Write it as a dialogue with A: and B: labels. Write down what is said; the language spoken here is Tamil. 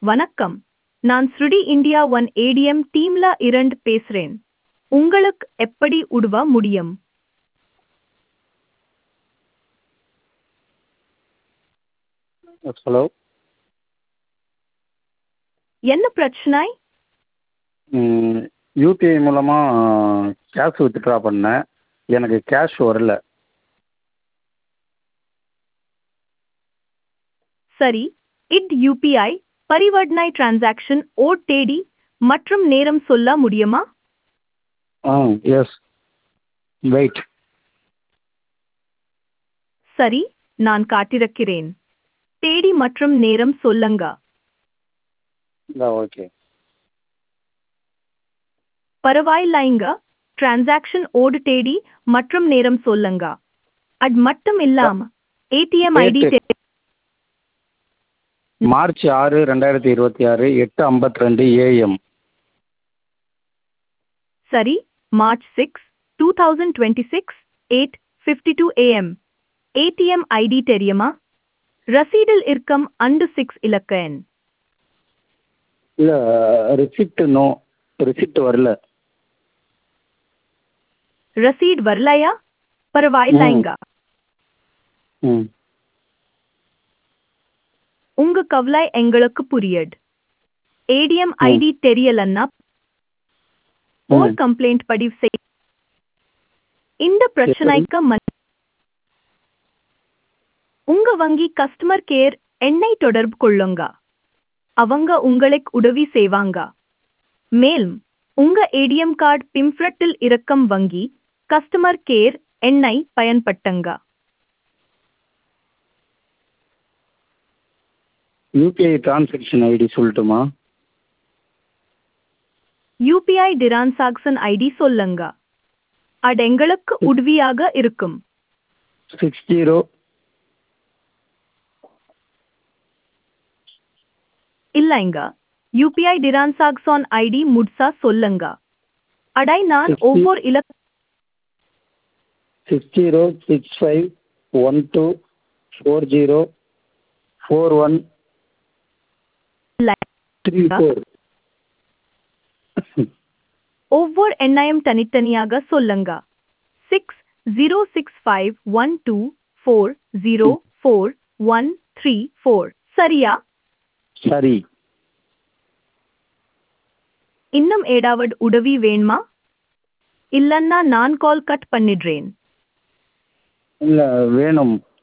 A: வணக்கம் நான் ஸ்ருடி இந்தியா ஒன் ஏடிஎம் டீம்ல இரண்டு பேசுறேன் உங்களுக்கு எப்படி உதவ முடியும்
B: ஹலோ
A: என்ன பிரச்சனை
B: யூபிஐ மூலமாக கேஷ் வித்ட்ரா பண்ணேன் எனக்கு கேஷ் வரல
A: சரி இட் யூபிஐ பரிவர்த்தனை டிரான்சாக்ஷன் ஓ தேதி மற்றும் நேரம் சொல்ல முடியுமா
B: ஆ எஸ் வெயிட்
A: சரி நான் காட்டிருக்கிறேன் தேதி மற்றும் நேரம் சொல்லுங்க
B: ஓகே
A: பரவாயில்லைங்க டிரான்சாக்ஷன் ஓடு தேதி மற்றும் நேரம் சொல்லுங்க அது மட்டும் இல்லாம ஏடிஎம் ஐடி
B: Date. மார்ச் ஆறு ரெண்டாயிரத்தி இருபத்தி ஆறு எட்டு ஐம்பத்தி ரெண்டு ஏஎம்
A: சரி March six two thousand twenty six eight fifty two AM ATM ID தெரியுமா ரசீடில் இருக்கும் அண்டு சிக்ஸ் இலக்க எண்
B: இல்லை ரிசிப்ட் நோ ரிசிப்ட் வரல
A: ரசீட் வரலையா பரவாயில்லைங்க
B: ம்
A: உங்க கவலை எங்களுக்கு புரியுது ஏடிஎம்
B: ம்.
A: ஐடி தெரியலன்னா ஓர்
B: ம்
A: கம்ப்ளைண்ட் பதிவு செய் இந்த பிரச்சனைக்கு மன் உங்க வங்கி கஸ்டமர் கேர் எண்ணை தொடர்பு கொள்ளுங்க அவங்க உங்களுக்கு உதவி செய்வாங்க மேலும் உங்க ஏடிஎம் கார்டு பிம்ஃப்ரட்டில் இருக்கும் வங்கி கஸ்டமர் கேர் எண்ணை பயன்படுத்துங்க
B: யூபிஐ டிரான்சாக்ஷன் ஐடி சொல்லட்டுமா
A: யூபிஐ டிரான்சாக்சன் ஐடி சொல்லுங்க அது எங்களுக்கு உதவியாக இருக்கும்
B: சிக்ஸ் ஜீரோ
A: இல்லைங்க யூபிஐ டிரான்சாக்சன் ஐடி முட்சா சொல்லுங்க அடை நான்
B: Sixty-
A: ஒவ்வொரு இலக்க
B: six zero six five one two four zero four one three four
A: ஒவ்வொரு எண்ணையும் தனித்தனியாக சொல்லுங்க six zero six five one two four zero four one three four சரியா
B: சரி
A: இன்னும் ஏதாவது உதவி வேணுமா இல்லன்னா நான் கால் கட் பண்ணிடுறேன்
B: இல்லை வேணும்